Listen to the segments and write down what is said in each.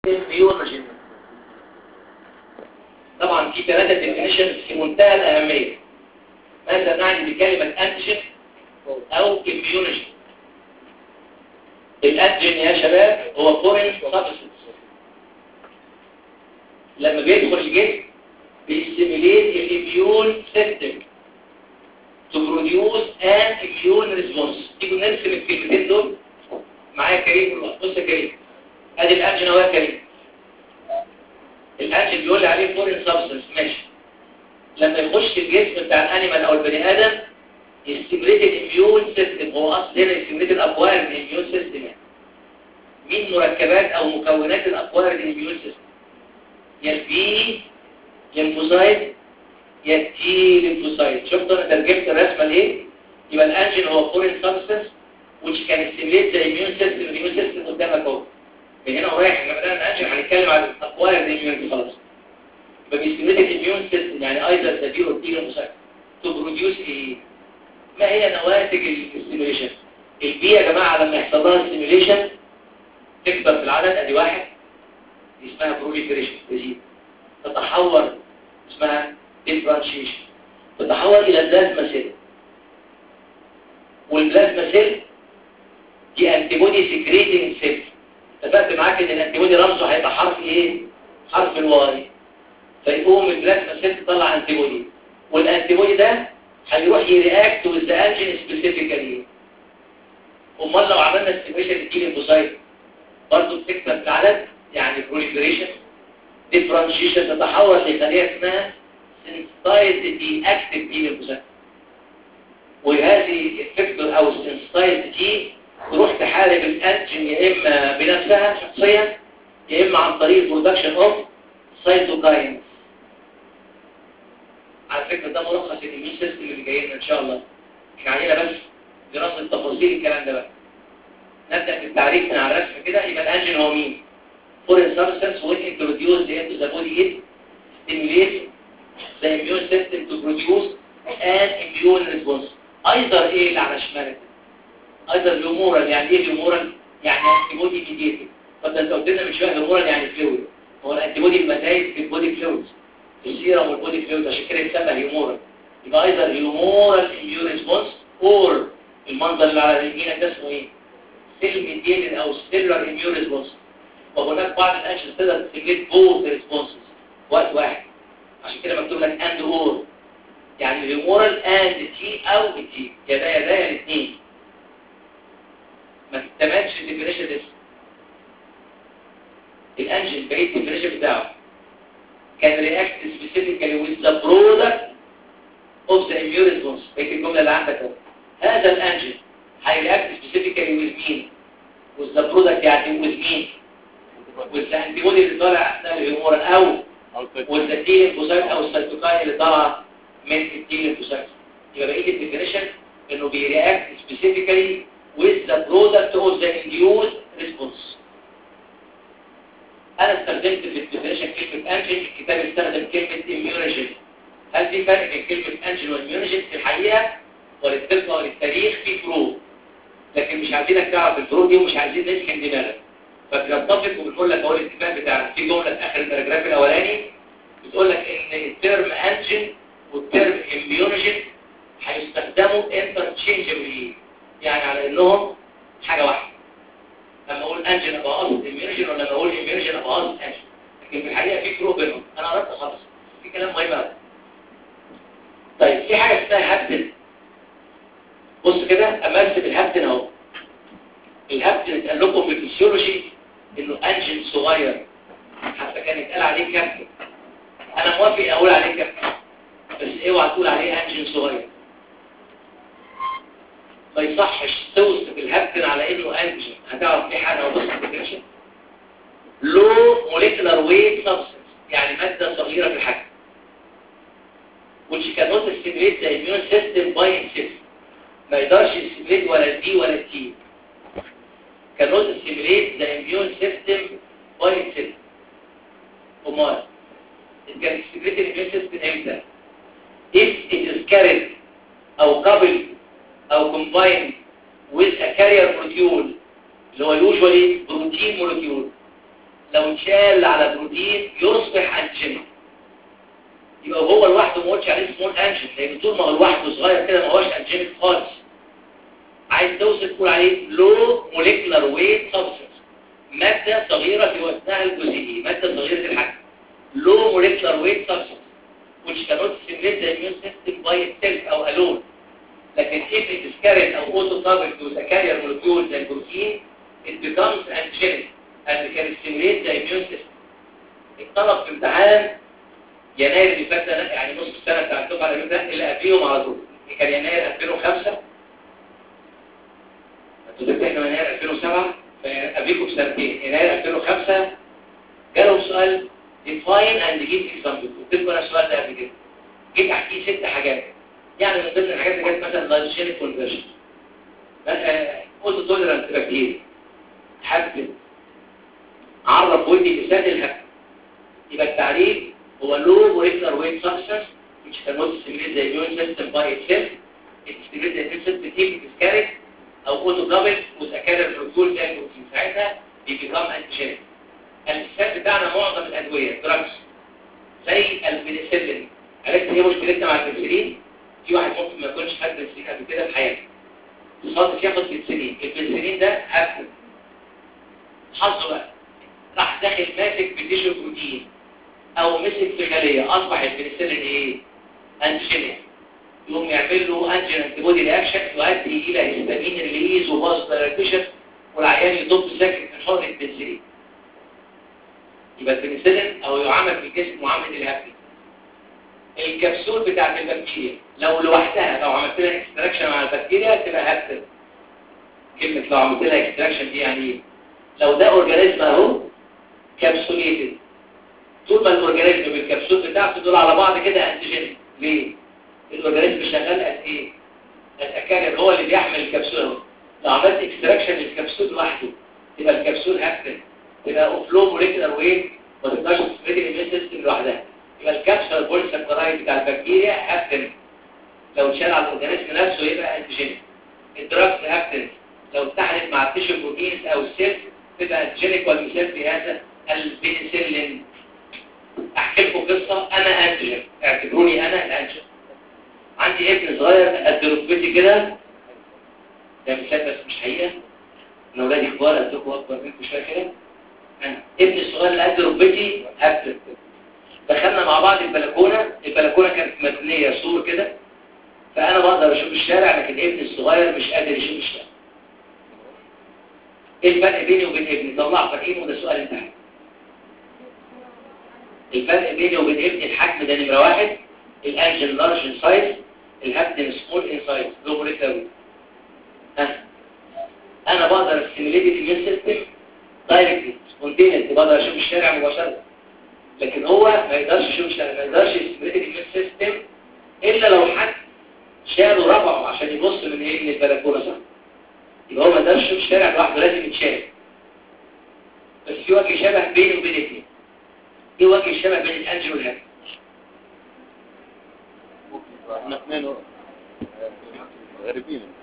اميونوجين طبعا في ثلاثة ديفينيشن في منتهى الأهمية ماذا نعني بكلمة أنتيجين أو اميونوجين الأنتيجين يا شباب هو فورين سبستنس لما بيدخل الجسم بيستيميليت الاميون سيستم to produce an immune response تيجوا نرسم الكلمتين دول معايا كريم بص يا كريم ادي الانجين اهو يا كريم الانجين بيقول لي عليه فورين سبستنس ماشي لما يخش الجسم بتاع الانيمال او البني ادم يستيميليت الاميون سيستم هو اصلا هنا يستيميليت الاكوار من الاميون سيستم يعني مين مركبات او مكونات الاكوار من الاميون سيستم يا البي ليمفوسايت يا التي ليمفوسايت شفتوا انا ترجمت الرسمه ليه يبقى الانجين هو فورين سبستنس which can stimulate the immune system الاميون سيستم قدامك اهو من هنا ورايح احنا بدانا الانجين هنتكلم عن الاكوار الاميون خلاص يبقى بيستيميليت الاميون سيستم يعني ايضا تدير التي ليمفوسايت تو بروديوس ايه ما هي نواتج الاستيميليشن البي يا جماعه لما يحصل لها ستيميليشن تكبر في العدد ادي واحد دي اسمها بروليفريشن تزيد تتحور اسمها ديفرانشيشن تتحول الى بلازما سيل والبلازما سيل دي انتيبودي سكريتنج سيل اتفقت معاك ان الانتيبودي رمزه هيبقى حرف ايه حرف الواي فيقوم البلازما سيل تطلع انتيبودي والانتيبودي ده هيروح يرياكت وذ انجين سبيسيفيكالي امال لو عملنا ستيميشن للكيلينفوسايت برضه بتكسب العدد يعني بروليفريشن ديفرانشيشن تتحول لخليه اسمها سنسيتايزد دي اكتف دي للمسكن وهذه الفكتور او السنسيتايزد دي تروح تحارب الانتجين يا اما بنفسها شخصيا يا اما عن طريق برودكشن اوف سايتوكاينز على فكره ده ملخص الاميون سيستم اللي جاي لنا ان شاء الله احنا علينا بس دراسه تفاصيل الكلام ده بقى نبدا بالتعريف من على الرسم كده يبقى الانجين هو مين foreign substance when introduced into the body it stimulates the immune system to produce an immune response ايضا ايه اللي على شمالك ايضا الهيمورال يعني ايه الهيمورال يعني antibody mediated فانت انت قلت لنا من شويه هيمورال يعني فلويد هو الانتيبودي المزايد في البودي فلويد في السيرم والبودي فلويد عشان كده يتسمى هيمورال يبقى ايضا هيمورال immune response اور المنظر اللي على يمينك ده اسمه ايه سيل ميديتد او سيلولار immune response وهناك بعض الانشز تقدر تجيب بوث ريسبونسز وقت واحد عشان كده مكتوب لك اند اور يعني الهيمورال اند تي او تي يا ده يا ده يا الاثنين ما تتماتش الديفينيشن ده الانجن بقيت الديفينيشن بتاعه كان رياكت سبيسيفيكالي ويز ذا برودكت اوف ذا اميون ريسبونس بقيت الجمله اللي عندك اهو هذا الانجن هيرياكت سبيسيفيكالي ويز مين ويز ذا برودكت يعني ويز مين والانتيبودي اللي طالع اثناء الهيمورال او والتي ليمفوسايت او السيتوكاين اللي طالع من التي ليمفوسايت يبقى بقيه الديفينيشن انه بيرياكت سبيسيفيكالي with the product of the induced response انا استخدمت في الديفينيشن كلمه انجين الكتاب استخدم كلمه immunogen هل في فرق بين كلمه انجين والميونوجين في الحقيقه وللدقه وللتاريخ في فروق لكن مش عايزينك تعرف الفروق دي ومش عايزين نسكن دماغك فبنتفق وبنقول لك اهو الاتفاق بتاعنا في جمله في اخر الباراجراف الاولاني بتقول لك ان الترم انجين والترم امبيونوجين هيستخدموا انترتشينجبلي يعني على انهم حاجه واحده لما اقول انجين ابقى قصد امبيونوجين ولا لما اقول امبيونوجين ابقى قصد انجين لكن في الحقيقه في فروق بينهم انا قربت خلاص في كلام مهم قوي طيب في حاجه اسمها هابتن بص كده اما ارسم الهابتن اهو الهابتن اتقال لكم في الفسيولوجي انه انجن صغير حتى كان يتقال عليه كابتن انا موافق اقول عليه كابتن بس اوعى تقول عليه انجن صغير ما يصحش توصف الهابتن على انه انجن هتعرف ليه حاجه وبص الديفينيشن لو موليكولار ويت سبستنس يعني ماده صغيره في الحجم which cannot stimulate the immune system by itself ما يقدرش يستميليت ولا الدي ولا التي cannot stimulate the immune system by itself. امال it can stimulate the immune system امتى if it is carried او coupled او combined with a carrier molecule اللي هو usually protein molecule لو اتشال على بروتين يصبح انتيجينيك يبقى هو لوحده ما قلتش عليه سمول انجن لان طول ما هو لوحده صغير كده ما هوش انجينيك خالص عايز توصف تقول عليه لو موليكولار ويت سبستنس ماده صغيره في وزنها الجزيئي ماده صغيره الحجم low molecular weight substance which cannot stimulate the immune system by itself أو alone لكن if it is carried أو auto-coupled to the carrier molecule the protein it becomes antigenic and can stimulate the immune system الطلب في امتحان يناير اللي فات ده يعني نص السنة بتاع الدفعة اللي فاتت اللي قبليهم على طول كان يناير 2005 انتوا بتحكوا يناير 2007 فقبليكم بسنتين يناير 2005 جالهم سؤال define and give example قلت لكم انا السؤال ده قبل كده جيت احكي ست حاجات يعني من ضمن الحاجات اللي جت مثلا لايجينيك كونفرجن اوتو توليرانت بكتيريا حبل عرف ودي لسان الهبل يبقى التعريف هو low molecular weight substance which cannot stimulate the immune system by itself it stimulates the immune system if it is carried او auto coupled with a carrier molecule زي البروتين ساعتها بيبقى antigenic المثال بتاعنا معظم الأدوية دراجز زي البنسلين عرفت ايه مشكلتنا مع البنسلين في واحد ممكن ما يكونش خد بنسلين قبل كده في حياته صادف ياخد بنسلين البنسلين ده أكل حظه بقى راح داخل ماسك بتيشو بروتين او مسك في خلية اصبح البنسلين ايه انتيجينيك يقوم يعمل له انجين انتيبودي رياكشن يؤدي الى هيستامين ريليز وباز دايركشن والعيان يضب ساكت من حقن البنسلين يبقى البنسلين او يعامل في الجسم معامله الهبل الكبسول بتاعت البكتيريا لو لوحدها لو عملت لها اكستراكشن مع البكتيريا تبقى هبل كلمه لو عملت لها اكستراكشن دي يعني ايه لو ده اورجانيزم اهو كبسوليتد طول ما الاورجانيزم بالكبسول بتاعته دول على بعض كده انتيجين ليه الاورجانيزم شغال قد ايه الكارير هو اللي بيحمل الكبسول اهو لو عملت اكستراكشن للكبسول لوحده يبقى الكبسول هبل تبقى اوفلو موليكولار ويت ما تقدرش تسبريد الاميون سيستم لوحدها يبقى الكبسول بوليساكرايد بتاع البكتيريا هابتن لو اتشال على الاورجانيزم نفسه يبقى انتيجينيك الدراجز هابتن لو اتحدت مع التيشو بروتينز او السيل تبقى انتيجينيك والمثال في هذا البنسلين احكي لكم قصه انا انتيجين اعتبروني انا الانتيجين عندي ابن صغير قد ركبتي كده ده مثال بس مش حقيقه انا اولادي كبار قدكم اكبر منكم شويه كده انا ابني الصغير اللي قد ركبتي هبل دخلنا مع بعض البلكونه البلكونه كانت مبنيه سور كده فانا بقدر اشوف الشارع لكن ابني الصغير مش قادر يشوف الشارع ايه الفرق بيني وبين ابني طلع فرقين وده سؤال انتهى الفرق بيني وبين ابني الحجم ده نمره واحد الانجل لارج ان سايز الهبدن سمول ان سايز لو موليكولار ها انا بقدر استيميليت الاميون سيستم دايركتلي سبونتينيس بقدر اشوف الشارع مباشره لكن هو ما يقدرش يشوف الشارع ما يقدرش يستيميليت الاميون سيستم الا لو حد شاله رفعه عشان يبص من ايه من البلكونه صح يبقى هو ما يقدرش يشوف الشارع لوحده لازم يتشال بس في وجه شبه بيني وبين ابني ايه وجه الشبه بين الانجل والهاب احنا اثنين غريبين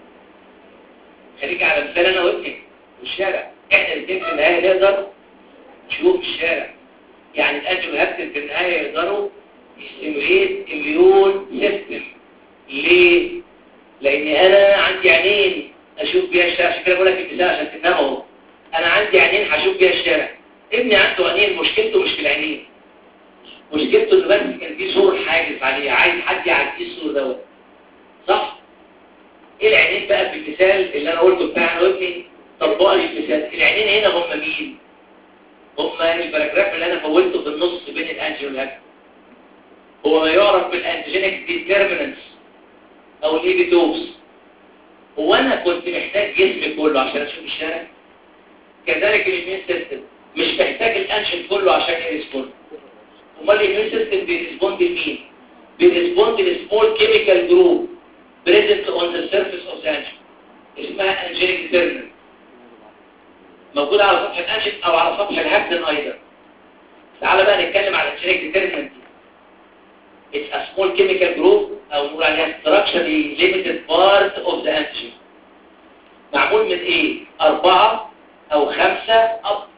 خليك على مثال انا وابني والشارع احنا الاثنين في النهايه نقدر نشوف الشارع يعني الانجل والهاب في النهايه يقدروا يستيموليت اميون سيستم ليه؟ لان انا عندي عينين اشوف بيها الشارع عشان كده بقول لك المثال عشان تفهمه اهو انا عندي عينين هشوف بيها الشارع ابني عنده عينين مشكلته مش في العينين مشكلته انه بس كان في سور حاجز عليه عايز حد يعديه السور دوت صح ايه العينين بقى في المثال اللي انا قلته بتاعنا وابني طبق لي المثال العينين هنا هم مين هم الباراجراف اللي انا فولته في النص بين الانجل والهاك هو ما يعرف بالانتيجينيك ديترمينانس او الايبيتوبس هو انا كنت محتاج جسمي كله عشان اشوف الشارع كذلك الاميون سيستم مش محتاج الانشن كله عشان يريسبوند امال الاميون سيستم بيريسبوند لمين بيريسبوند لسمول كيميكال جروب بريزنت اون ذا سيرفيس اوف ذا انشن اسمها انجينيك تيرنر موجوده على سطح الانشن او على سطح الهبدن ايضا تعال بقى نتكلم على الانجينيك ديترمنت دي It's a small chemical group او نقول عليها structurally limited part of the antigen معمول من ايه؟ أربعة أو خمسة up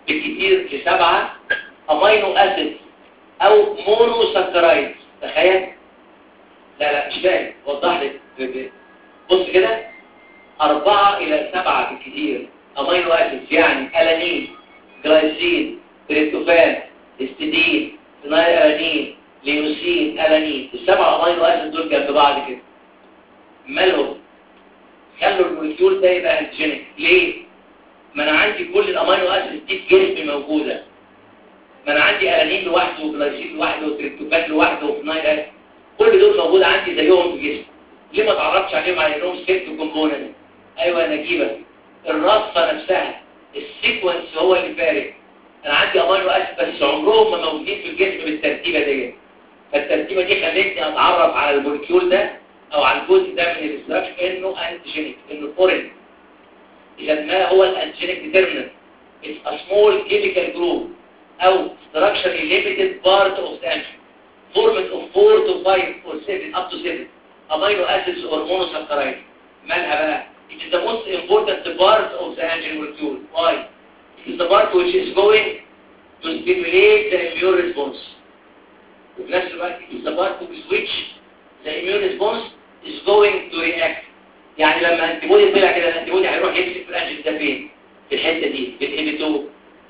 بالكتير لسبعة امينو اسيد او مونو سكرايد تخيل لا لا مش فاهم وضح لي ب- ب- بص كده أربعة إلى سبعة بالكتير أمينو أسيدز يعني ألانين جلايسين تريبتوفان استدين فينايل ألانين ليوسين ألانين السبعة أمينو أسيد دول جنب بعض كده مالهم خلوا الموليكيول ده يبقى انتيجينيك ليه؟ ما أنا عندي كل الأمينو أسيد دي في جسمي موجودة ما أنا عندي ألانين لوحده وجلايسين لوحده وتريبتوفان لوحده وفينايل أسيد كل دول موجود عندي زيهم في جسمي ليه ما تعرفش عليهم على انهم ست كومبوننت ايوه يا نجيبه الرصه نفسها السيكونس هو اللي فارق انا عندي امينو اسيد بس عمرهم ما موجودين في الجسم بالترتيبه دي فالترتيبه دي خلتني اتعرف على الموليكيول ده او على الجزء ده من الاستراكشر انه انتيجينيك انه فورين اذا ما هو الانتيجينيك ديترمينانت It's a small chemical group او structurally limited part of the antigen formed of 4 to 5 or 7 up to 7 amino acids or monosaccharides مالها بقى it is the most important part of the antigen molecule why it is the part which is going to stimulate the immune response وفي نفس الوقت it is the part with which the immune response is going to react يعني لما انتيبودي طلع كده الانتيبودي هيروح يمسك في الانجل ده فين في الحته دي في الانهبيتور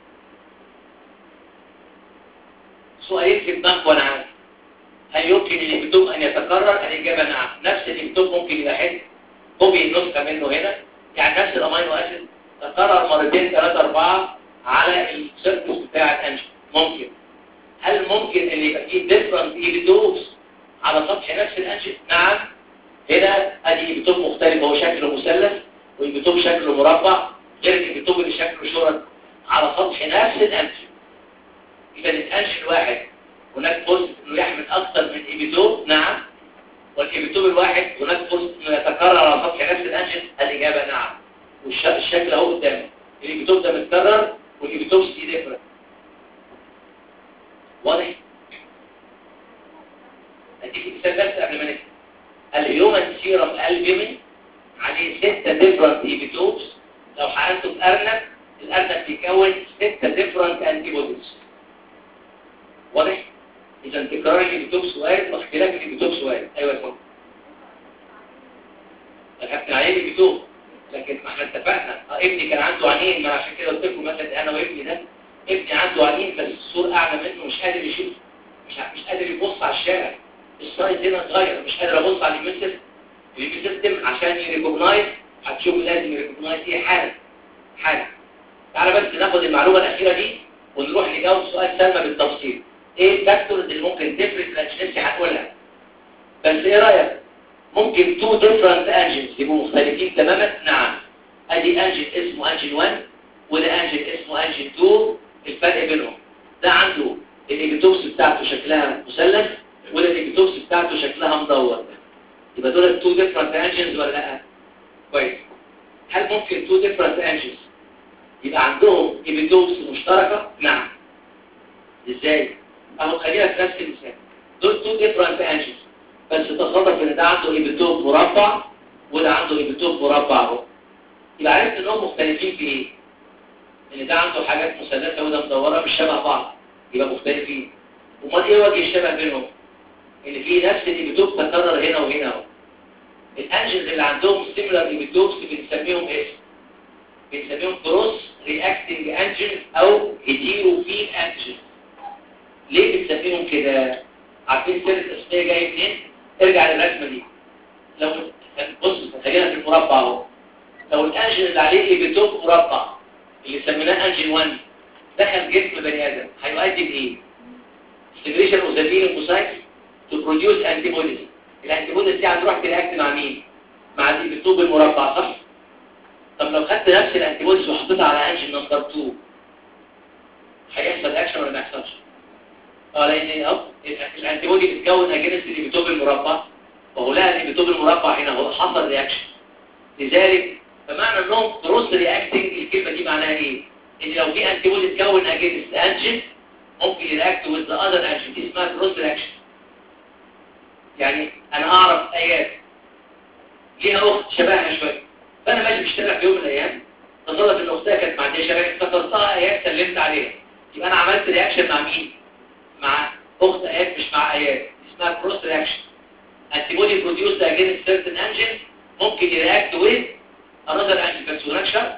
سؤالين في دماغك وانا عارف هل يمكن الانهبيتوم ان يتكرر الاجابه نعم نفس الانهبيتوم ممكن يبقى حته كوبي النسخه منه هنا يعني نفس الامينو اسيد تكرر مرتين ثلاثه اربعه على السيرفس بتاع الانجل ممكن هل ممكن ان يبقى فيه ديفرنت ايبيتوبس على سطح نفس الانجل نعم هنا ادي ايبيتوب مختلف هو شكله مثلث وايبيتوب شكله مربع غير الايبيتوب اللي شكله شرط على سطح نفس الانجل اذا الانجل الواحد هناك فرصة انه يحمل اكثر من ايبيتوب نعم والايبيتوب الواحد هناك فرصة انه يتكرر على سطح نفس الانجل الاجابة نعم والشكل اهو قدامك الايبيتوب ده متكرر والايبيتوب سي ديفرنت واضح اديك مثال بس قبل ما نكتب الهيومن سيرم البيومين عليه ستة ديفرنت ايبيتوبس لو حقنته في ارنب الارنب بيكون ستة ديفرنت انتي بوديز واضح اذا تكرار الايبيتوبس وارد واختلاف الايبيتوبس وارد ايوه يا فندم الكابتن عليه الايبيتوب لكن ما احنا اتفقنا اه ابني كان عنده عينين ما عشان كده قلت لكم مثلا انا وابني ده ابني عنده عينين بس الصور اعلى منه مش قادر يشوف مش ع- مش قادر يبص على الشارع السايز هنا صغير مش قادر ابص على اليمين سيستم اليمين سيستم عشان يريكوجنايز هتشوف لازم يريكوجنايز ايه حاله حاله تعالى بس ناخد المعلومه الاخيره دي ونروح نجاوب سؤال سلمى بالتفصيل ايه الفاكتورز اللي ممكن تفرق الانجينيسي هتقولها بس ايه رايك ممكن تو ديفرنت انجنز يبقوا مختلفين تماما نعم ادي انجن اسمه انجن 1 وده انجن اسمه انجن 2 الفرق بينهم ده عنده الايبيتوبس بتاعته شكلها مثلث وده الايبيتوبس بتاعته شكلها مدور يبقى دول تو ديفرنت انجنز ولا لا كويس هل ممكن تو ديفرنت انجنز يبقى عندهم ايبيتوبس مشتركه نعم ازاي اهو خلينا في نفس المثال دول تو ديفرنت انجنز بس تصادف ان ده عنده ايبيتوب مربع وده عنده ايبيتوب مربع اهو يبقى عرفت انهم مختلفين في ايه ان ده عنده حاجات مثلثه وده مدوره مش شبه بعض يبقى مختلفين امال ايه وجه الشبه بينهم ان في نفس الايبيتوب تكرر هنا وهنا اهو الانجنز اللي عندهم سيميلار ايبيتوبس بنسميهم اسم بنسميهم كروس رياكتنج انجن او هيتيروفيل انجن ليه بنسميهم كده عارفين سر التسميه جاي منين ارجع للرسمه دي لو بص خلينا في المربع اهو لو الانجن اللي عليه ايبيتوب مربع اللي سميناه انجن 1 دخل جسم بني ادم هيؤدي لايه stimulation of the lymphocytes to produce antibodies الانتيبوديز دي هتروح ترياكت مع مين مع الايبيتوب المربع صح طب لو خدت نفس الانتيبوديز وحطيتها على انجن نمبر 2 هيحصل اكشن ولا ما يحصلش اه لان اهو الانتيبودي بتتكون اجينست الايبيتوب المربع وهو لها الايبيتوب المربع هنا هو حصل رياكشن لذلك فمعنى انهم كروس رياكتنج الكلمه دي معناها ايه ان لو في انتيبودي تكون اجينست انجن ممكن يرياكت وذ ذا اذر انجن دي اسمها كروس رياكشن يعني انا اعرف ايات ليها اخت شبهها شويه فانا ماشي في الشارع في يوم من الايام تصادف ان اختها كانت معديه شباب افتكرتها ايات سلمت عليها يبقى انا عملت رياكشن مع مين مع اخت ايات مش مع ايات اسمها كروس رياكشن antibody produced against certain engine ممكن يرياكت with another engine بس هناك شرط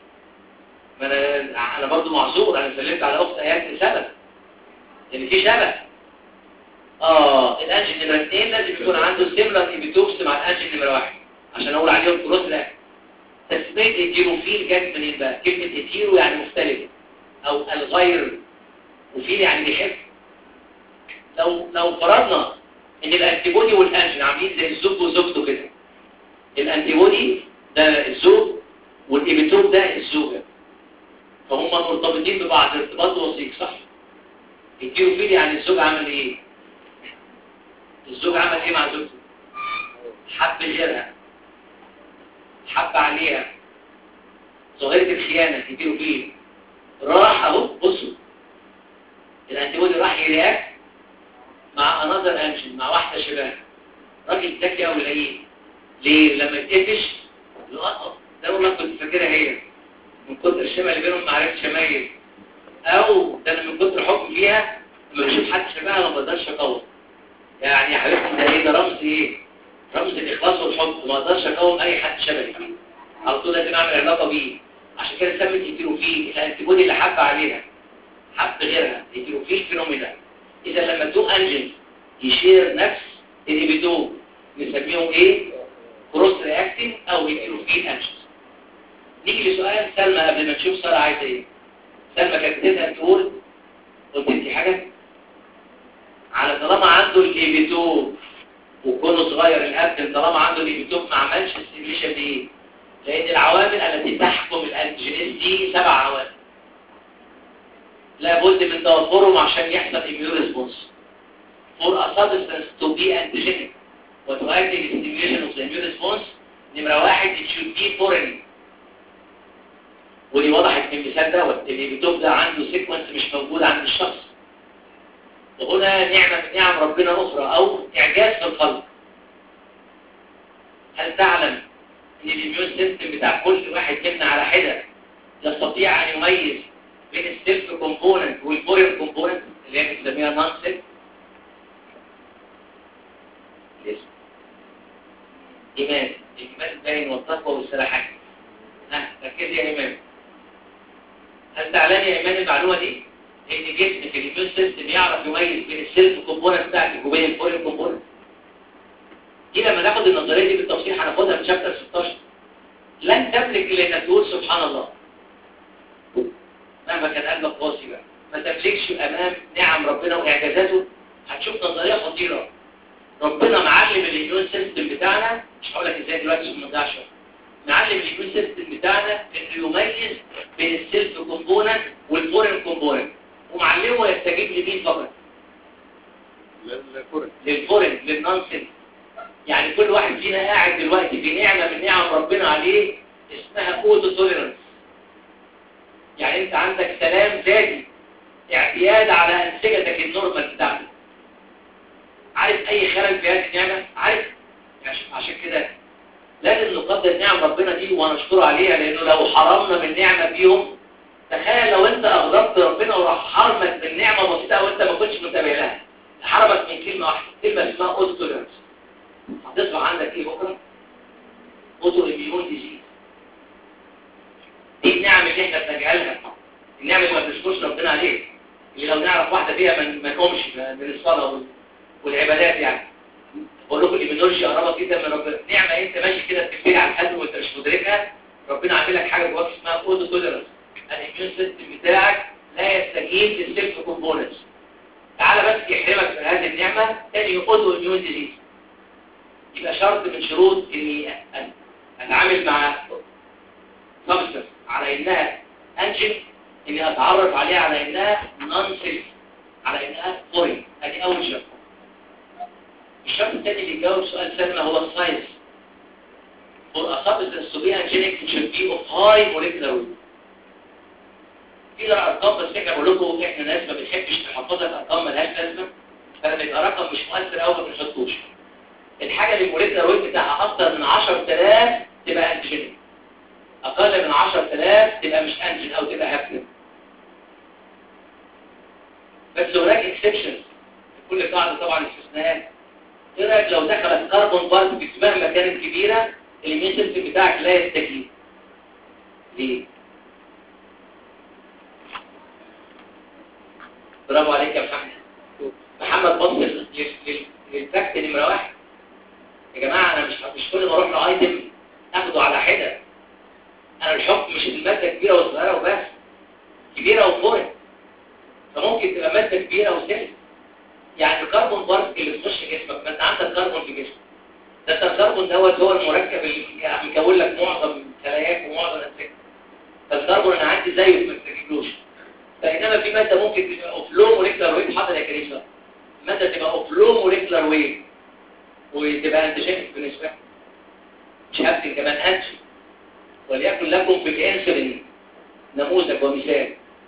ما انا انا برضه معذور انا سلمت على اخت ايات لسبب لان في شبه اه الانجن نمره 2 لازم يكون عنده سيميلار ايبيتوبس مع الانجن نمره 1 عشان اقول عليهم كروس رياكشن تسميه هيتيروفيل جت منين بقى كلمه هيتيرو يعني مختلف او الغير وفيل يعني بيحب لو لو فرضنا ان الانتيبودي والانجن عاملين زي الزوج وزوجته كده الانتيبودي ده الزوج والايبيتوب ده الزوجه فهم مرتبطين ببعض ارتباط وثيق صح الهيتيروفيل يعني الزوج عمل ايه الزوج عمل ايه مع زوجته حب غيرها حب عليها ظاهرة الخيانة يديله فيه راح اهو بصوا الانتيبودي راح يرياكت مع انذر انجن مع واحدة شباب راجل ذكي او قليل ليه لما يتقفش لقطه ده والله كنت فاكرها هي من كتر الشبه اللي بينهم ما عرفتش اميز او ده انا من كتر حكم فيها لما بشوف حد شبهها ما بقدرش اقوم يعني يا حبيبتي ده ايه ده رمز ايه رمز الاخلاص والحب ما اقدرش اقوم اي حد شبهي فيه على طول لازم اعمل علاقه بيه عشان كده سمت هيتروفيل الانتيبودي اللي حب عليها حب غيرها هيتروفيل فينومينا اذا لما تو انجن يشير نفس الابيتوب نسميهم ايه كروس رياكتنج او هيتروفيل انجنز نيجي لسؤال سلمى قبل ما نشوف ساره عايزه ايه سلمى كانت بتسال تقول قلت انت حاجه على طالما عنده الايبيتوب وكونه صغير الابدن طالما عنده الايبيتوب ما عملش السيميشن دي لان العوامل التي تحكم الانتيجينيز دي سبع عوامل لابد من توفرهم عشان يحصل immune response for a substance to be antigenic وتؤدي للstimulation of the immune response نمرة واحد it should be foreign ودي وضحت من المثال دوت الايبيتوب ده عنده سيكونس مش موجود عند الشخص وهنا نعمة من نعم ربنا أخرى أو إعجاز في الخلق هل تعلم أن الإميون سيستم بتاع كل واحد منا على حدة يستطيع أن يميز بين السيلف كومبوننت والفورين كومبوننت اللي هي بنسميها نون سيلف الاسم إيمان الإيمان الباين والتقوى والسلاحات ها ركزي يا إيمان هل تعلمي يا إيمان المعلومة دي؟ ان جسمك الاميون سيستم يعرف يميز بين السيلف كومبوننت بتاعتك وبين الفورين كومبوننت دي لما ناخد النظريه دي بالتفصيل هناخدها في شابتر 16 لن تملك الا انك تقول سبحان الله مهما كان قلبك قاسي بقى ما تملكش امام نعم ربنا واعجازاته هتشوف نظريه خطيره ربنا معلم الاميون سيستم بتاعنا مش هقول لك ازاي دلوقتي عشان ما نضيعش معلم الاميون سيستم بتاعنا انه يميز بين السيلف كومبوننت والفورين كومبوننت ومعلمه يستجيب لمين فقط للفرن للفورن للنونسنس يعني كل واحد فينا قاعد دلوقتي في نعمة من نعم ربنا عليه اسمها اوتو توليرنس يعني انت عندك سلام ذاتي اعتياد على انسجتك النورمال بتاعتك عارف اي خلل في هذه النعمة عارف يعني عشان كده لازم نقدر نعم ربنا دي ونشكره عليها لانه لو حرمنا من نعمة فيهم تخيل لو انت اغضبت ربنا وراح حرمك من نعمة بسيطة وانت ما كنتش منتبه لها حرمك من كلمة واحدة كلمة اسمها اوتو توليرنس هتصبح عندك ايه بكرة اوتو اميون ديزيز دي النعم اللي احنا بنجعلها النعم اللي ما بنشكرش ربنا عليه اللي لو نعرف واحدة فيها من ما نقومش من الصلاة وال- والعبادات يعني بقول لكم الاميونولوجيا قربت جدا من ربنا نعمة انت ماشي كده بتبتدي على الحد وانت مش مدركها ربنا عامل لك حاجة جواك اسمها اوتو توليرنس الاميون سيستم بتاعك لا يستجيب للسيلف كومبوننتس تعالى بس يحرمك من هذه النعمة تاني اوتو اميون ديزيز يبقى شرط من شروط اني أ- اتعامل مع سبستنس على انها انجن اني اتعرف عليها على انها نون سيلف على انها فورين ادي اول شرط الشرط الثاني اللي يجاوب سؤال سلمى هو الساينس for a substance to be angelic it should be of high molecular weight في ارقام بس احنا بقول لكم احنا ناس ما بنحبش نحفظها الارقام ملهاش لازمه فلما يبقى رقم مش مؤثر قوي ما بنحطوش الحاجه اللي الموليكولار ويت بتاعها اكتر من 10000 تبقى انتيجينيك اقل من 10000 تبقى مش انجن او تبقى هابلن بس هناك اكسبشنز كل قاعده طبعا استثناءات ايه رايك لو دخلت كربون بارتكلز مهما كانت كبيره الامين سيستم بتاعك لا يستجيب ليه برافو عليك يا محمد محمد بص لل- لل- للفاكت نمره واحد يا جماعه انا مش مش كل ما اروح لايتم اخده على حده انا الحكم مش الماده كبيره وصغيره وبس كبيره وفورت فممكن تبقى ماده كبيره وسهله يعني الكربون بارتكل اللي تخش جسمك ما انت عندك كربون في جسمك ده انت الكربون دوت هو المركب اللي يعني مكون لك معظم خلاياك ومعظم انسجتك فالكربون انا عندي زيه ما تستجيبلوش فانما في ماده ممكن تبقى اوف لو موليكولار ويت حاضر يا كريم بقى. ماده تبقى اوف لو موليكولار ويت وتبقى انتجينيك بالنسبه لك مش هبتن كمان انتج وليكن لكم في الانسولين نموذج ومثال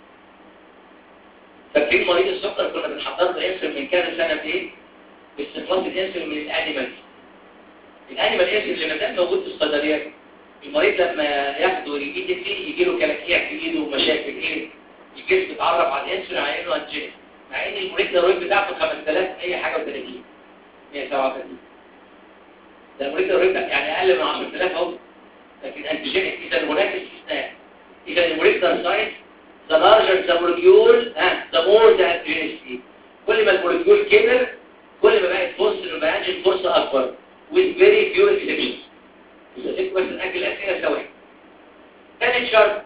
فاكرين مريض السكر كنا بنحضر له انسولين من كام سنه بايه؟ باستخلاص الانسولين من الانيمالز الانيمال انسولين اللي ما زال موجود في الصيدليات المريض لما ياخده ريبيتلي يجي له كلاكيع في ايده ومشاكل ايه الجسم اتعرف على الانسولين على انه انجينيك مع ان الموليكولار ويت بتاعته 5100 حاجه و30 137 ده الموليكولار ويت يعني اقل من 10000 اهو لكن انتيجينيك اذا هناك استثناء اذا الموليكولار ساينس the larger the molecule ها the more the antigenicity كل ما الموليكول كبر كل ما بقت فرصه انه يبقى انجين فرصه اكبر with very few exceptions بس بس نأجل الاسئله سوا ثاني شرط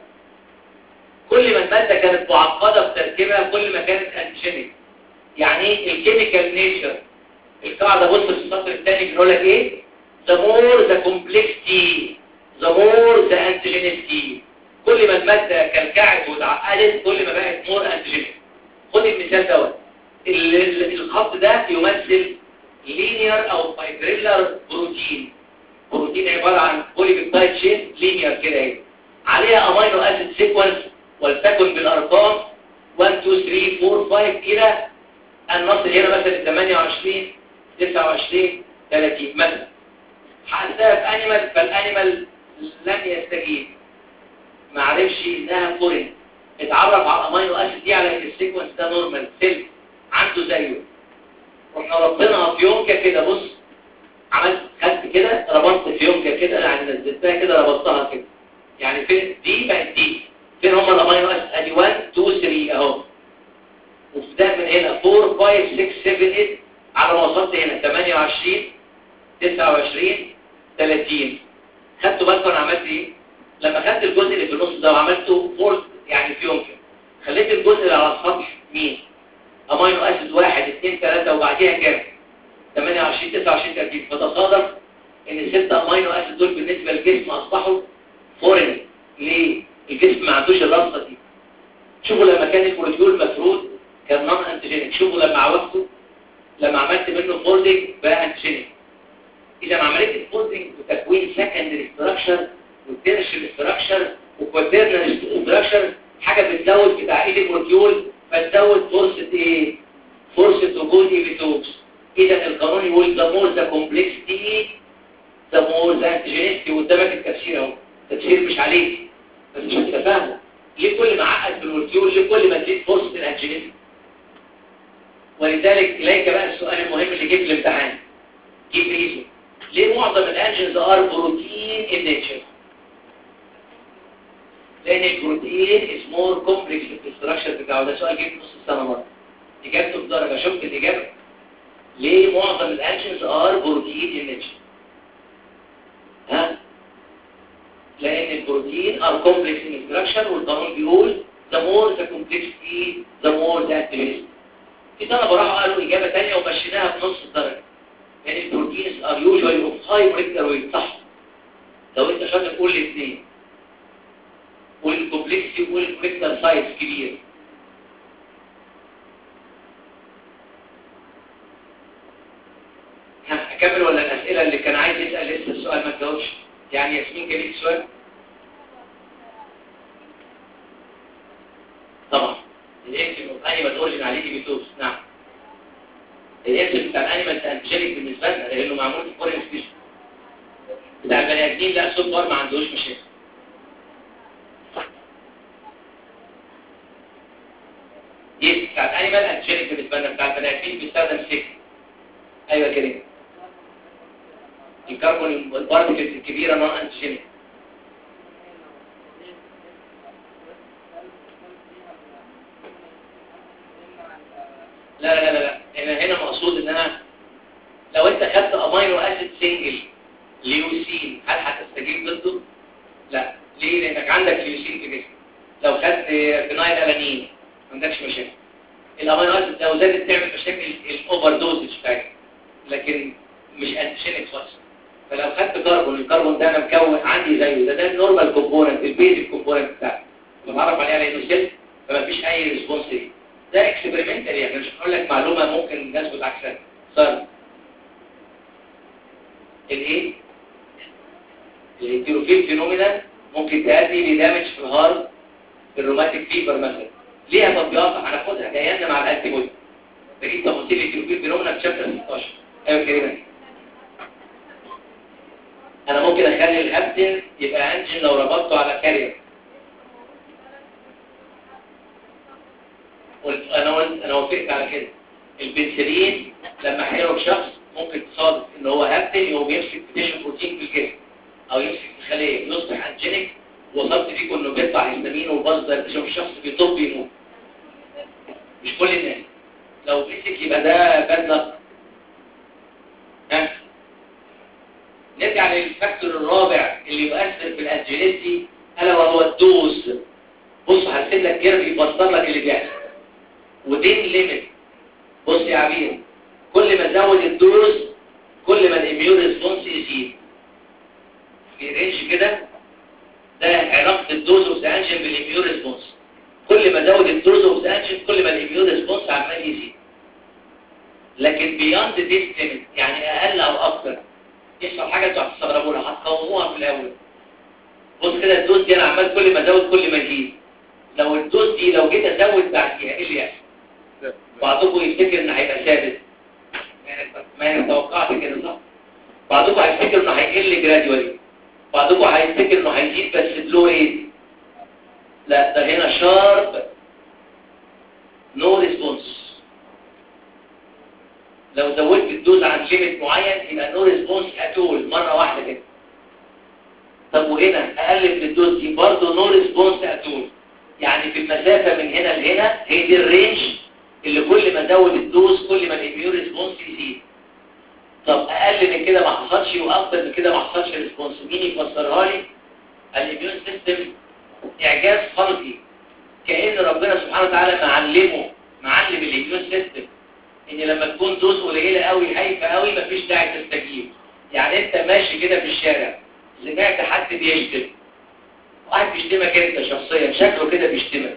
كل ما الماده كانت معقده في تركيبها كل ما كانت انتيجينيك يعني ايه الكيميكال نيتشر القاعده بص في السطر الثاني بيقول لك ايه the more the complexity the more the antigenicity كل ما المادة كلكعت واتعقدت كل ما بقت مور انتيجينيك خد المثال دوت ال- ال- الخط ده يمثل لينير او فايبريلر بروتين بروتين عبارة عن بوليبيبتايد شين لينير كده اهي عليها امينو اسيد سيكونس ولتكن بالارقام 1 2 3 4 5 الى ان نصل هنا مثلا 28 29 30 مثلا حسها في انيمال فالانيمال لن يستجيب ما عرفش انها فورين اتعرف على الامينو اسيد دي على ان السيكونس ده نورمال سيل عنده زيه رحنا ربطناها في يومكا كده بص عملت خدت كده ربطت في يومكا كده يعني نزلتها كده ربطتها كده يعني فين دي بقت دي فين هم الامينو اسيد ادي 1 2 3 اهو وفي ده من هنا 4 5 6 7 8 على ما وصلت هنا 28 29 30 خدتوا بالكم انا عملت ايه لما خدت الجزء اللي في النص ده وعملته فولد يعني في يمكن خليت الجزء اللي على السطح مين امينو اسيد واحد اثنين ثلاثة وبعديها كام 28 29 30 فتصادف ان الست امينو اسيد دول بالنسبة للجسم اصبحوا فورين ليه الجسم ما عندوش الرصة دي شوفوا لما كان البروتيول مفرود كان نون انتيجينيك شوفوا لما عوضته لما عملت منه فولدنج بقى انتيجينيك اذا عمليه الفولدنج وتكوين سكندري ستراكشر والتيرشري ستراكشر وكواترنال ستراكشر حاجه بتزود بتاع ايد البروتيول فتزود فرصه ايه فرصه وجود ايبيتوبس اذا القانون يقول ذا مور ذا كومبلكسيتي ذا مور ذا انتيجينيتي قدامك التفسير اهو التفسير مش عليك بس مش هتفهمه ليه كل ما عقد في البروتيول ليه كل ما تزيد فرصه الانتيجينيتي ولذلك اليك بقى السؤال المهم اللي جه في الامتحان جيب ريزو ليه معظم الانجنز ار بروتين ان نيتشر لان البروتين از مور كومبلكس في الاستراكشر بتاعه ده سؤال جه في نص السنه مره اجابته بدرجه شفت الاجابه ليه معظم الانجنز ار بروتين ان نيتشر ها لان البروتين ار كومبلكس ان استراكشر والقانون بيقول the more the complexity the more the activity في سنه براحه قالوا اجابه ثانيه ومشيناها بنص الدرجه يعني البروتينز ار يوجوالي اوف هاي موليكولار ويت صح لو انت شاطر قول لي اثنين والكومبلكسيتي والموليكولار سايز كبير ها اكمل ولا الاسئله اللي كان عايز يسال لسه السؤال ما تجاوبش يعني ياسمين كان ليك سؤال طبعا الانسي انيمال اوريجين عليه دي بيتوز نعم الاسم بتاع الانيمال انتجينيك بالنسبه لنا لانه معمول في فورين سبيشن بتاع البني ادمين لا سوبر ما عندوش مشاكل بتاع الانيمال انتيجينيك بالنسبه لنا بتاع البني ادمين بيستخدم سيك ايوه كده الكربون البارتكلز الكبيره نون انتيجينيك لا لا لا لا هنا هنا مقصود ان انا لو انت خدت امينو اسيد سنجل ليوسين هل هتستجيب ضده لا ليه لانك عندك ليوسين في جسمك لو خدت فينايل الانين ما عندكش مشاكل الامينو اسيد لو زادت تعمل مشاكل الاوفر دوزج بتاعتك لكن مش انتيجينيك خالص فلو خدت كربون الكربون ده انا مكون عندي زيه ده ده النورمال كومبوننت البيزك كومبوننت بتاعي بتعرف عليه على انه سيل فما فيش اي ريسبونس ليه ده اكسبيرمنتال يعني مش هقول لك معلومه ممكن نثبت عكسها صار الايه الهيتروفيل فينومينا ممكن تؤدي لدامج في الهارت في الروماتيك فيبر مثلا ليها تطبيقات هناخدها جايه لنا مع الانتي بودي بجيب تفاصيل الهيتروفيل فينومينا في شابتر 16 ايوه كريمه انا ممكن اخلي الهابتن يبقى انجن لو ربطته على كارير قلت انا قلت انا وافقت على كده البنسلين لما هيضرب شخص ممكن تصادف ان هو هابتن يقوم يمسك تيشن بروتين في الجسم او يمسك في الخليه يصبح انجينيك وصلت فيكم انه بيطلع هيستامين وبصدر تشوف الشخص بيطب يموت مش كل الناس لو مسك يبقى ده باد لك ها نرجع للفاكتور الرابع اللي يؤثر في الانجينيتي الا وهو الدوز بص هرسم لك جرف يفسر لك اللي بيحصل ودين ليميت بص يا عبير كل ما زود الدوز كل ما الاميون ريسبونس يزيد في رينج كده ده علاقه الدوز والانجن بالاميون ريسبونس كل ما زود الدوز والانجن كل ما الاميون ريسبونس عمال يزيد لكن بياند ديس ليميت يعني اقل او اكتر يحصل حاجه انتوا هتستغربوها هتقوموها في الاول بص كده الدوز دي انا عمال كل ما ازود كل ما يزيد لو الدوز دي لو جيت ازود بعديها ايه اللي يحصل بعضكم يفتكر ان هيبقى ثابت ما انا توقعت كده صح بعضكم هيفتكر انه هيقل جراديوالي بعضكم هيفتكر انه هيزيد بس بلو ريت لا ده هنا شارب نو ريسبونس لو زودت الدوز عن ليميت معين يبقى نو ريسبونس اتول مره واحده كده طب وهنا اقل من الدوز دي برضه نو ريسبونس اتول يعني في المسافه من هنا لهنا هي دي الرينج اللي كل ما زود الدوز كل ما الاميون ريسبونس يزيد طب اقل من كده ما حصلش واكتر من كده ما حصلش ريسبونس مين يفسرها لي الاميون سيستم اعجاز خلقي كأن ربنا سبحانه وتعالى معلمه معلم الاميون سيستم ان لما تكون دوز قليله قوي هايفه قوي مفيش داعي تستجيب يعني انت ماشي كده في الشارع سمعت حد بيشتم واحد بيشتمك انت شخصيا شكله كده بيشتمك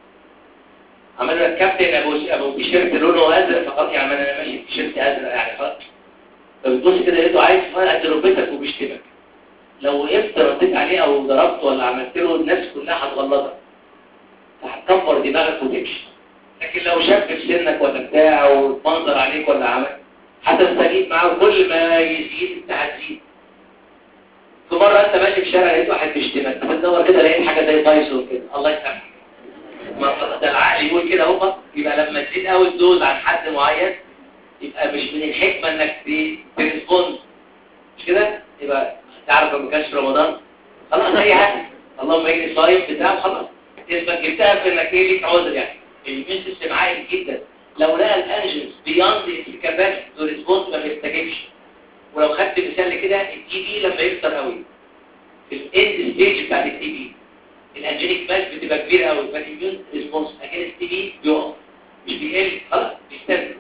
عمل لك كابتن ابو ابو تيشيرت لونه ازرق فقط يعني انا ماشي بتيشيرت ازرق يعني خلاص فبتبص كده لقيته عايز يفرقع ركبتك وبيشتمك لو وقفت رديت عليه او ضربته ولا عملت له الناس كلها هتغلطك هتكبر دماغك وتمشي لكن لو شاب في سنك ولا بتاع ومنظر عليك ولا عمل هتستجيب معاه وكل ما يزيد انت هتزيد في مرة انت ماشي في الشارع لقيت واحد بيشتمك بتدور كده لقيت حاجة زي تايسون كده الله يسامحك ما ده العقل يقول كده هو يبقى لما تزيد قوي الدوز عن حد معين يبقى مش من الحكمة انك تريسبوند مش كده يبقى تعرف ما كانش في رمضان خلاص اي حاجة اللهم اجري صايم بتاع خلاص اسمك جبتها في انك ايه ليك عذر يعني الميون سيستم عالي جدا لو لقى الانجنز بياند الكاباسيتي تو ريسبوند ما بيستجيبش ولو خدت مثال كده التي بي لما يكتر قوي في الاند ستيج بتاعت التي بي الانجينيك ماس بتبقى كبيره قوي فالاميون ريسبونس اجين التي بي بيقف مش بيقل خلاص بيستنى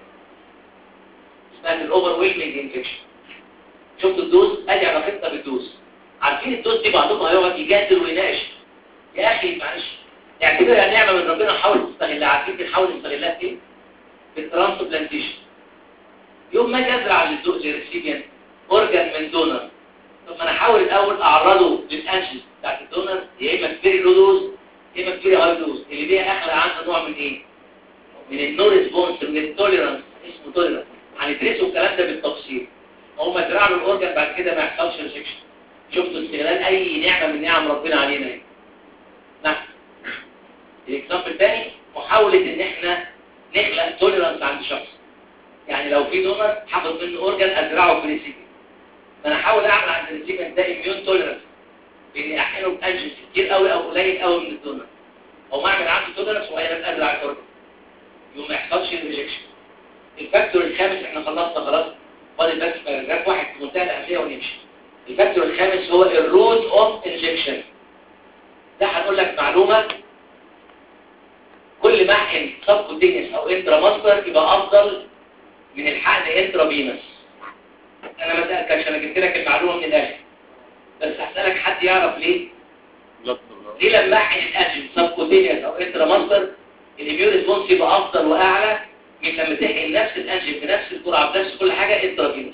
اسمها الاوفر ويلمنج انفكشن شفت الدوز ادي علاقتنا بالدوز عارفين الدوز دي بعضهم هيقعد يجادل ويناقش يا اخي معلش اعتبرها نعمه من ربنا حاول تستغلها عارفين بنحاول نستغلها في ايه؟ في الترانسبلانتيشن يوم ما اجي ازرع للريسيبيان اورجان من دونر طب ما انا احاول الاول اعرضه للانشز بتاعت الدونر يا اما سبيري لو دوز يا اما سبيري هاي دوز اللي بيها اخلق عنده نوع من ايه من النو ريسبونس من التوليرانس اسمه توليرانس هندرسه الكلام ده بالتفصيل اول ما تزرع له الاورجان بعد كده ما يحصلش ريسكشن شفتوا استغلال اي نعمه من نعم ربنا علينا ايه نعم الاكزامبل الثاني محاوله ان احنا دونرز عند شخص يعني لو في دونر هاخد منه اورجان ازرعه في الريسيبينت فانا احاول اعمل عند الريسيبينت ده اميون توليرنس باني احقنه بانجنز كتير قوي او قليل قوي من الدونر او ما اعمل عنده توليرنس وانا ازرع الاورجان يوم ما يحصلش الريجكشن الفاكتور الخامس احنا خلصنا خلاص فاضل بس باراجراف واحد في منتهى الاهميه ونمشي الفاكتور الخامس هو الروت اوف انجكشن ده هنقول لك معلومه كل ما احقن سبكوتينيوس او انترا ماستر يبقى افضل من الحقن انترا فينس انا ما سالتكش انا جبت لك المعلومه من الاخر بس هسالك حد يعرف ليه ليه لما احقن الاجل سبكوتينيوس او انترا ماستر الاميون ريسبونس يبقى افضل واعلى من لما تحقن نفس الانجل بنفس الجرعه بنفس كل حاجه انترا فينس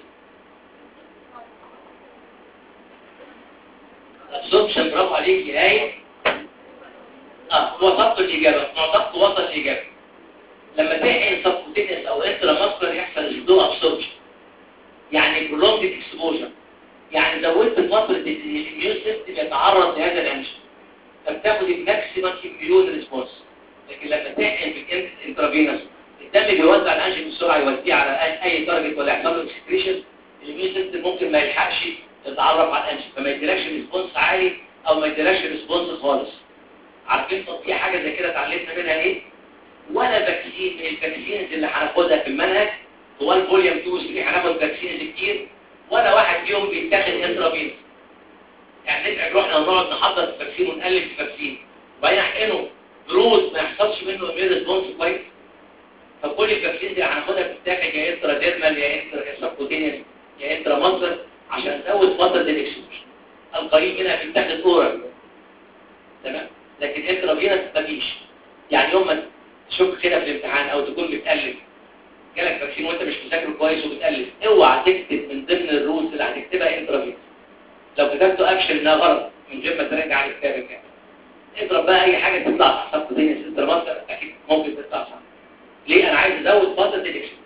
ابسوربشن برافو عليك يا ايه اه وصلت الاجابه معتقد وصل الاجابه لما تحقن سبكوتينيوس او انترا ماسكولار يحصل سلو ابسوربشن يعني برولونجد اكسبوجر يعني زودت فتره الاميون سيستم يتعرض لهذا الانجل فبتاخد الماكسيمم اميون ريسبونس لكن لما تحقن بالانترافينوس الدم بيوزع الانجل بسرعه يوديه على اي تارجت ولا يحصل له اكسكريشن الاميون سيستم ممكن ما يلحقش يتعرف على الانجل فما يديلكش ريسبونس عالي او ما يديلكش ريسبونس خالص عارفين طب في حاجه زي كده اتعلمنا منها ايه ولا فاكسين من الفاكسينز اللي هناخدها في المنهج هو الفوليوم 2 3 هناخد فاكسينز كتير ولا واحد فيهم بيتاخد انترافينوس يعني نتعب روحنا ونقعد نحضر في فاكسين ونقلب في فاكسين وبعدين نحقنه دروس ما يحصلش منه اميون ريسبونس كويس فكل الفاكسين اللي هناخدها بتتاخد يا انترا ديرمال يا انترا سبكوتينيوس يا انترا مصدر عشان تزود فتره الاكسبوجر القريب منها بيتاخد اورال تمام لكن انترا فينس مفيش يعني يوم ما تشك كده في الامتحان او تكون بتقلب جالك فاكسين وانت مش مذاكره كويس وبتقلب اوعى تكتب من ضمن الرولز اللي هتكتبها انترا فينس لو كتبته اكشن انها غلط من غير ما تراجع على الكتاب الكامل اضرب بقى اي حاجه تطلع صح سبكوتينيوس انترا مصدر اكيد ممكن تطلع صح ليه انا عايز ازود فتره الاكسبوجر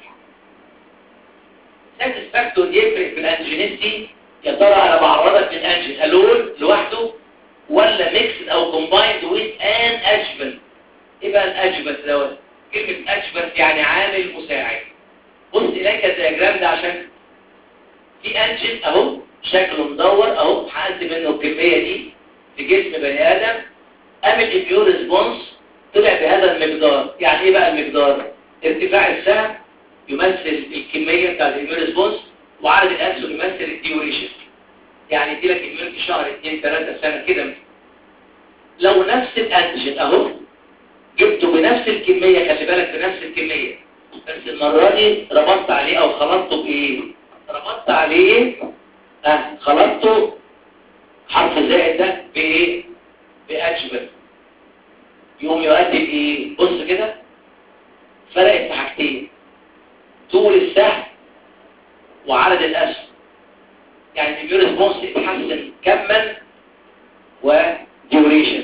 ساتسفاكتور يفرق في الانجينيستي يا ترى انا بعرضك للانجين الون لوحده ولا ميكس او كومبايند ويز ان ادجمنت ايه بقى الادجمنت دوت كلمه ادجمنت يعني عامل مساعد بص اليك الدياجرام ده عشان في انجين اهو شكله مدور اهو حققت منه الكميه دي في جسم بني ادم قام الاميون ريسبونس طلع بهذا المقدار يعني ايه بقى المقدار ارتفاع السهم يمثل الكميه بتاعت الاميون ريسبونس وعدد الانسول يمثل الديوريشن يعني يدي لك اميون في شهر 2 3 سنه كده لو نفس الانتيجين اهو جبته بنفس الكميه خلي بالك بنفس الكميه بس المره دي ربطت عليه او خلطته بايه ربطت عليه اه خلطته حرف زائد ده بايه بادجمنت يقوم يؤدي بايه بص كده فرقت في حاجتين طول السهم وعدد الاسهم يعني الاميون ريسبونس يتحسن كما وديوريشن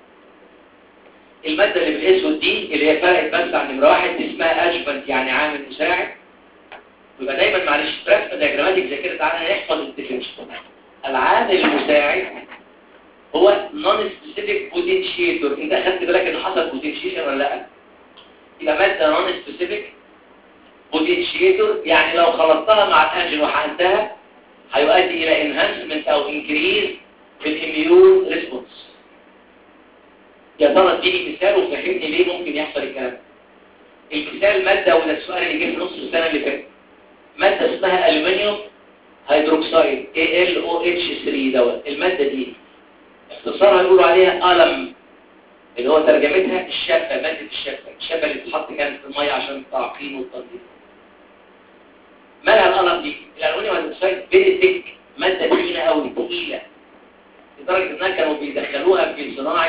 المادة اللي بالاسود دي اللي هي فرقت بس عن نمرة واحد دي اسمها ادجمنت يعني عامل مساعد يبقى دايما معلش رسمة دياجراماتيك زي كده تعالى نحفظ الديفينيشن العامل المساعد هو نون سبيسيفيك بوتنشيتور انت اخدت بالك ان حصل بوتنشيشن ولا لا يبقى مادة نون سبيسيفيك بوتنشيتور يعني لو خلطتها مع الانجل وحقنتها هيؤدي الى انهانسمنت او انكريز في الاميون ريسبونس يا ترى اديني مثال وفهمني ليه ممكن يحصل الكلام المثال ماده ولا السؤال اللي جه في نص السنه اللي فاتت ماده اسمها الومنيوم هيدروكسيد AlOH3 دوت الماده دي اختصارها يقولوا عليها ألم اللي هو ترجمتها الشفه ماده الشفه الشفه اللي بتتحط كانت في الميه عشان التعقيم والتنظيف مالها القلم دي الالومنيوم هيدروكسيد فيري ثيك ماده تقيله قوي تقيله لدرجه انها كانوا بيدخلوها في صناعه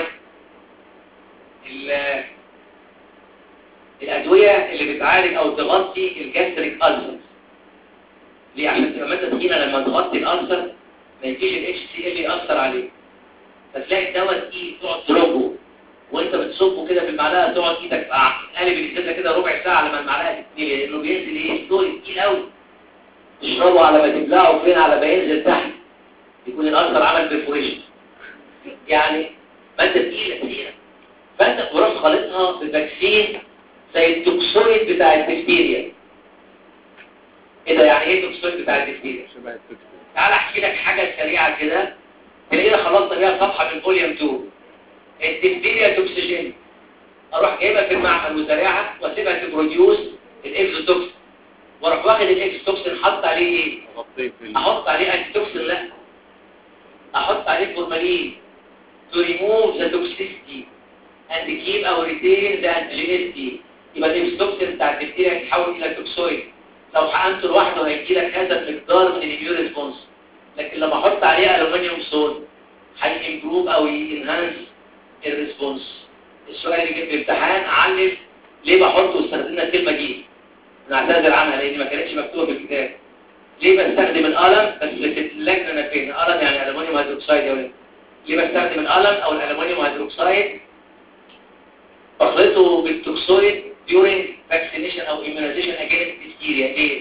الادويه اللي بتعالج او تغطي الجاستريك ألسر ليه عشان تبقى ماده تقيله لما تغطي الألسر ما يجيش الاتش سي ال ياثر عليه فتلاقي الدواء تقيل تقعد تربه وانت بتصبه كده بالمعلقه تقعد ايدك قالب الازازه كده ربع ساعه لما المعلقه تتملي لانه بينزل ايه ستوري تقيل قوي تشربه على ما تبلعه فين على ما ينزل تحت يكون الألسر عمل برفوريشن يعني مادة تقيلة كتيرة فانت تروح خالطها بفاكسين زي التوكسويد بتاع البكتيريا ايه ده يعني ايه التوكسويد بتاع البكتيريا شبه التكتيك تعال احكي لك حاجه سريعه كده تلاقينا خلصنا بيها صفحه من فوليوم 2 الدفتيريا توكسيجين اروح جايبها في المعمل وزارعها واسيبها تبروديوس الاكزوتوكسين واروح واخد الاكزوتوكسين حاطط عليه ايه غطيه في ال- احط عليه انتي توكسين لا احط عليه فورمالين to remove the toxicity and keep or retain the antigenicity يبقى الاكزوتوكسين بتاع الدفتيريا يتحول الى توكسويد لو حقنته لوحده هيجي لك هذا المقدار من الاميون ريسبونس لكن لما احط عليه الومنيوم سول هيمبروف او ينهانس الريسبونس السؤال اللي جه في الامتحان علم ليه بحط واستخدمنا الكلمه دي نعتذر عنها لان ما كانتش مكتوبه في الكتاب ليه بستخدم القلم بس في اللجنه انا فين القلم يعني الومنيوم هيدروكسيد يا ولد ليه بستخدم القلم او الالومنيوم هيدروكسيد بخلطه بالتوكسويد during vaccination او immunization against diphtheria ليه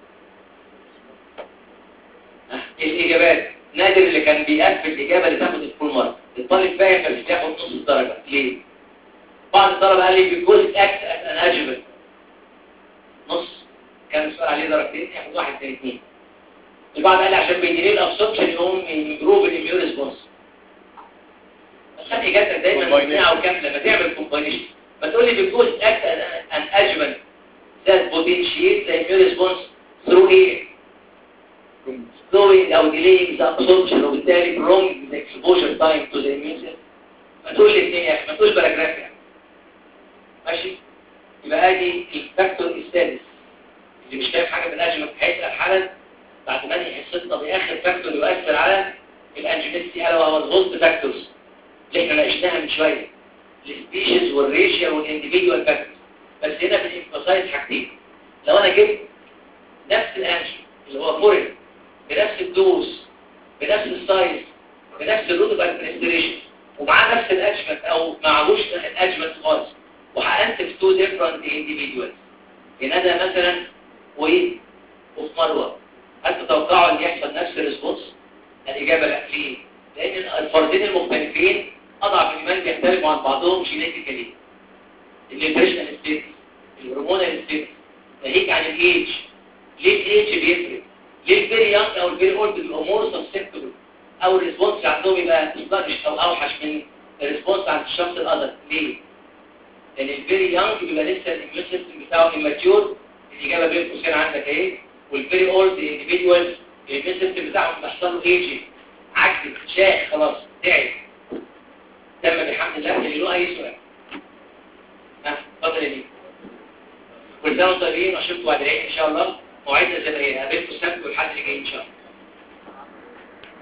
ها، الاجابات نادر اللي كان بيقفل الاجابه اللي تاخد الفول مارك الطالب فاهم بس بياخد نص الدرجه ليه بعض الطلبه قال لي بيكوز اكت ان اجبل نص كان السؤال عليه درجتين ياخد واحد من اثنين البعض قال لي عشان بيديني الابسوربشن يقوم يمبروف الاميون ريسبونس بس خلي اجابتك دايما Combination. مقنعه وكامله لما تعمل كومباينيشن ما تقول لي بيكوز اكت ان اجبل that potentiate the immune response through ايه كم- slowing او delaying the absorption وبالتالي prolonging the exposure time to the immune system ما تقول الاثنين يا اخي ما تقول باراجراف يعني ماشي يبقى ادي الفاكتور السادس اللي مش فاهم حاجه من الاجمل هيسال حالا بعد ما انهي حصتنا باخر فاكتور يؤثر على الانجينيستي الا وهو الهوست فاكتورز اللي احنا ناقشناها من شويه السبيشيز والريشيا والانديفيدوال فاكتورز بس هنا بنemphasize حاجتين لو انا جبت نفس الانجي اللي هو فورين بنفس الدوز بنفس السايز بنفس الروت اوف ادمنستريشن ومعاه نفس الادجمنت او معهوش الادجمنت خالص وحقنت في تو ديفرنت انديفيدوالز هنا ده مثلا وايه وفي مروه هل تتوقعوا ان يحصل نفس الريسبونس الاجابه لا ليه لان الفردين المختلفين اضعف الايمان بيختلفوا عن بعضهم جينيتيكالي النيوتريشنال ستيت الهرمونال ستيت ناهيك عن الايدج ليه الايدج بيفرق ليه الفيري يونج او الفيري اولد بيبقوا مور سسبتبل او الريسبونس عندهم يبقى سلاجش او اوحش من الريسبونس عند الشخص الاذر ليه لان الفيري يونج بيبقى لسه الاميون سيستم بتاعه immature الاجابه بين قوسين عندك اهي والفيري اولد individuals الاميون سيستم بتاعهم بيحصل له ايجنج عجز شاخ خلاص تعب تم بحمد الله اللي له اي سؤال ها اتفضل يا دي كل سنه وانتم طيبين واشوفكم بعد العيد ان شاء الله موعدنا زي ما هي قابلكم السبت والحد اللي جاي ان شاء الله